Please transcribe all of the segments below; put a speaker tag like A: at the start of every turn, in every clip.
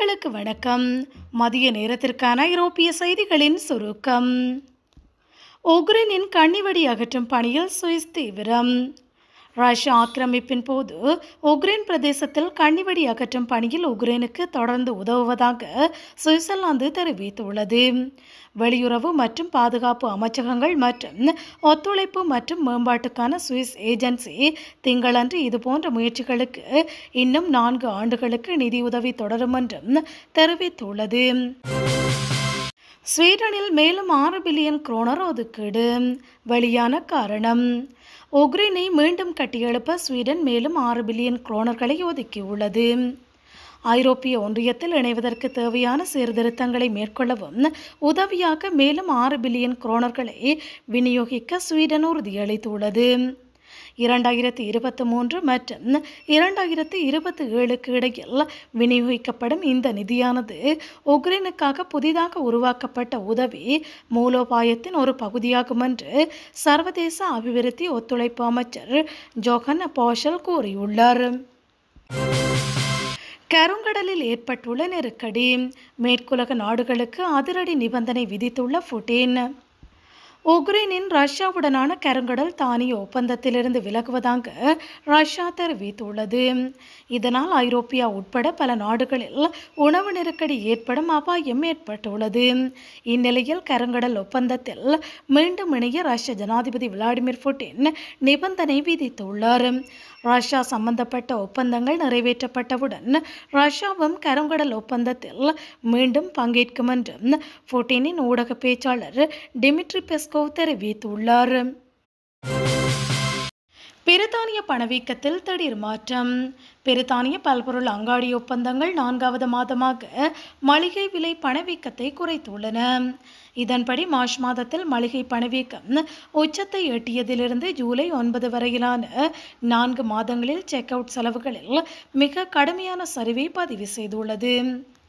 A: நேர்களுக்கு வணக்கம் மதிய நேரத்திற்கான ஐரோப்பிய செய்திகளின் சுருக்கம் உக்ரைனின் கன்னிவெடி அகற்றும் பணியில் சுவிஸ் தீவிரம் ரஷ்ய ஆக்கிரமிப்பின் போது உக்ரைன் பிரதேசத்தில் கன்னிவெடி அகற்றும் பணியில் உக்ரைனுக்கு தொடர்ந்து உதவுவதாக சுவிட்சர்லாந்து தெரிவித்துள்ளது வெளியுறவு மற்றும் பாதுகாப்பு அமைச்சகங்கள் மற்றும் ஒத்துழைப்பு மற்றும் மேம்பாட்டுக்கான சுவிஸ் ஏஜென்சி திங்களன்று இதுபோன்ற முயற்சிகளுக்கு இன்னும் நான்கு ஆண்டுகளுக்கு நிதியுதவி தொடரும் என்றும் தெரிவித்துள்ளது ஸ்வீடனில் மேலும் ஆறு பில்லியன் குரோனர் ஒதுக்கீடு வெளியான காரணம் உக்ரைனை மீண்டும் கட்டியெழுப்ப ஸ்வீடன் மேலும் ஆறு பில்லியன் குரோனர்களை ஒதுக்கியுள்ளது ஐரோப்பிய ஒன்றியத்தில் இணைவதற்கு தேவையான சீர்திருத்தங்களை மேற்கொள்ளவும் உதவியாக மேலும் ஆறு பில்லியன் குரோனர்களை விநியோகிக்க ஸ்வீடன் உறுதியளித்துள்ளது இரண்டாயிரத்தி இருபத்தி மூன்று மற்றும் இரண்டாயிரத்தி இருபத்தி ஏழுக்கு இடையில் விநியோகிக்கப்படும் இந்த நிதியானது உக்ரைனுக்காக புதிதாக உருவாக்கப்பட்ட உதவி மூலோபாயத்தின் ஒரு பகுதியாகும் என்று சர்வதேச அபிவிருத்தி ஒத்துழைப்பு அமைச்சர் ஜோகன் போஷல் கூறியுள்ளார் கருங்கடலில் ஏற்பட்டுள்ள நெருக்கடி மேற்குலக நாடுகளுக்கு அதிரடி நிபந்தனை விதித்துள்ள புட்டின் உக்ரைனின் ரஷ்யாவுடனான கருங்கடல் தானிய ஒப்பந்தத்திலிருந்து விலகுவதாக ரஷ்யா தெரிவித்துள்ளது இதனால் ஐரோப்பியா உட்பட பல நாடுகளில் உணவு நெருக்கடி ஏற்படும் அபாயம் ஏற்பட்டுள்ளது இந்நிலையில் கருங்கடல் ஒப்பந்தத்தில் மீண்டும் இணைய ரஷ்ய ஜனாதிபதி விளாடிமிர் புட்டின் நிபந்தனை விதித்துள்ளார் ரஷ்யா சம்பந்தப்பட்ட ஒப்பந்தங்கள் நிறைவேற்றப்பட்டவுடன் ரஷ்யாவும் கருங்கடல் ஒப்பந்தத்தில் மீண்டும் பங்கேற்கும் என்றும் புட்டினின் ஊடக பேச்சாளர் டிமிட்ரி பெஸ்கோவ் தெரிவித்துள்ளார் பிரித்தானிய பணவீக்கத்தில் திடீர் மாற்றம் பிரித்தானிய பல்பொருள் அங்காடி ஒப்பந்தங்கள் நான்காவது மாதமாக மளிகை விலை பணவீக்கத்தை குறைத்துள்ளன இதன்படி மார்ச் மாதத்தில் மளிகை பணவீக்கம் உச்சத்தை எட்டியதிலிருந்து ஜூலை ஒன்பது வரையிலான நான்கு மாதங்களில் செக் அவுட் செலவுகளில் மிக கடுமையான சரிவை பதிவு செய்துள்ளது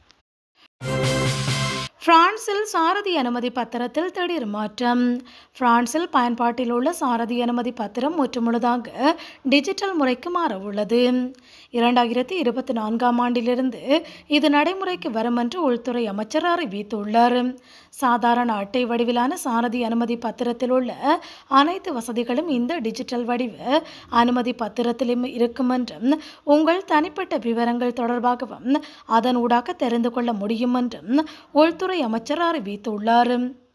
A: பிரான்சில் சாரதி அனுமதி பத்திரத்தில் திடீர் மாற்றம் பிரான்சில் பயன்பாட்டில் உள்ள சாரதி அனுமதி பத்திரம் முற்றுமுழுதாக டிஜிட்டல் முறைக்கு மாற உள்ளது இரண்டாயிரத்தி இருபத்தி நான்காம் ஆண்டிலிருந்து இது நடைமுறைக்கு வரும் என்று உள்துறை அமைச்சர் அறிவித்துள்ளார் சாதாரண அட்டை வடிவிலான சாரதி அனுமதி பத்திரத்தில் உள்ள அனைத்து வசதிகளும் இந்த டிஜிட்டல் வடிவ அனுமதி பத்திரத்திலும் இருக்கும் என்றும் உங்கள் தனிப்பட்ட விவரங்கள் தொடர்பாகவும் அதன் ஊடாக தெரிந்து கொள்ள முடியும் என்றும் உள்துறை அமைச்சர் அறிவித்துள்ளார்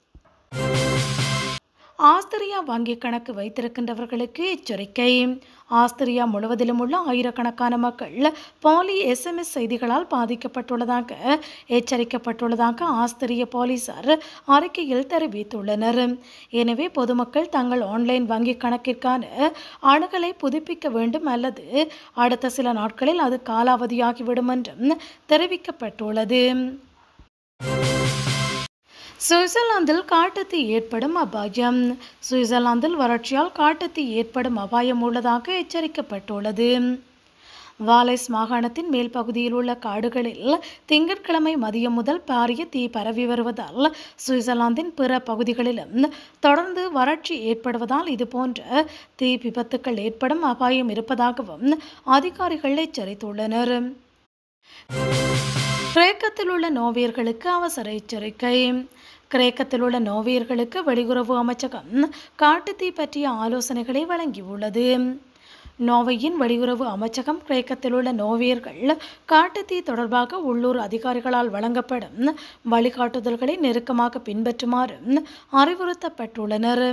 A: ஆஸ்திரியா வங்கி கணக்கு வைத்திருக்கின்றவர்களுக்கு எச்சரிக்கை ஆஸ்திரியா முழுவதிலும் உள்ள ஆயிரக்கணக்கான மக்கள் பாலி எஸ்எம்எஸ் செய்திகளால் பாதிக்கப்பட்டுள்ளதாக எச்சரிக்கப்பட்டுள்ளதாக ஆஸ்திரிய போலீசார் அறிக்கையில் தெரிவித்துள்ளனர் எனவே பொதுமக்கள் தங்கள் ஆன்லைன் வங்கி கணக்கிற்கான அணுகலை புதுப்பிக்க வேண்டும் அல்லது அடுத்த சில நாட்களில் அது காலாவதியாகிவிடும் என்றும் தெரிவிக்கப்பட்டுள்ளது சுவிட்சர்லாந்தில் காட்டுத்தீ ஏற்படும் அபாயம் சுவிட்சர்லாந்தில் வறட்சியால் காட்டுத்தீ ஏற்படும் அபாயம் உள்ளதாக எச்சரிக்கப்பட்டுள்ளது வாலைஸ் மாகாணத்தின் மேல் பகுதியில் உள்ள காடுகளில் திங்கட்கிழமை மதியம் முதல் பாரிய தீ பரவி வருவதால் சுவிட்சர்லாந்தின் பிற பகுதிகளிலும் தொடர்ந்து வறட்சி ஏற்படுவதால் இதுபோன்ற தீ விபத்துக்கள் ஏற்படும் அபாயம் இருப்பதாகவும் அதிகாரிகள் எச்சரித்துள்ளனர் கிரேக்கத்தில் உள்ள நோவியர்களுக்கு அவசர எச்சரிக்கை கிரேக்கத்தில் உள்ள நோவியர்களுக்கு வெளியுறவு அமைச்சகம் காட்டுத்தீ பற்றிய ஆலோசனைகளை வழங்கியுள்ளது நோவையின் வெளியுறவு அமைச்சகம் கிரேக்கத்தில் உள்ள நோவியர்கள் காட்டுத்தீ தொடர்பாக உள்ளூர் அதிகாரிகளால் வழங்கப்படும் வழிகாட்டுதல்களை நெருக்கமாக பின்பற்றுமாறு அறிவுறுத்தப்பட்டுள்ளனர்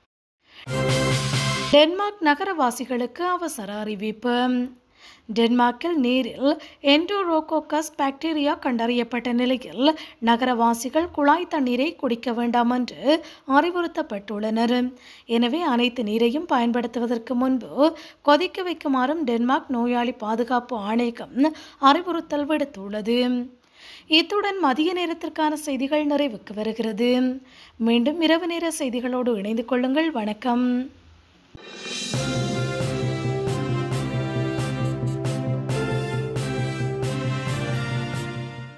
A: டென்மார்க் நகரவாசிகளுக்கு அவசர அறிவிப்பு டென்மார்க்கில் நீரில் என்டோரோகோக்கஸ் பாக்டீரியா கண்டறியப்பட்ட நிலையில் நகரவாசிகள் குழாய் தண்ணீரை குடிக்க வேண்டாம் என்று அறிவுறுத்தப்பட்டுள்ளனர் எனவே அனைத்து நீரையும் பயன்படுத்துவதற்கு முன்பு கொதிக்க வைக்குமாறும் டென்மார்க் நோயாளி பாதுகாப்பு ஆணையகம் அறிவுறுத்தல் விடுத்துள்ளது இத்துடன் மதிய நேரத்திற்கான செய்திகள் நிறைவுக்கு வருகிறது மீண்டும் இரவு நேர செய்திகளோடு இணைந்து கொள்ளுங்கள் வணக்கம்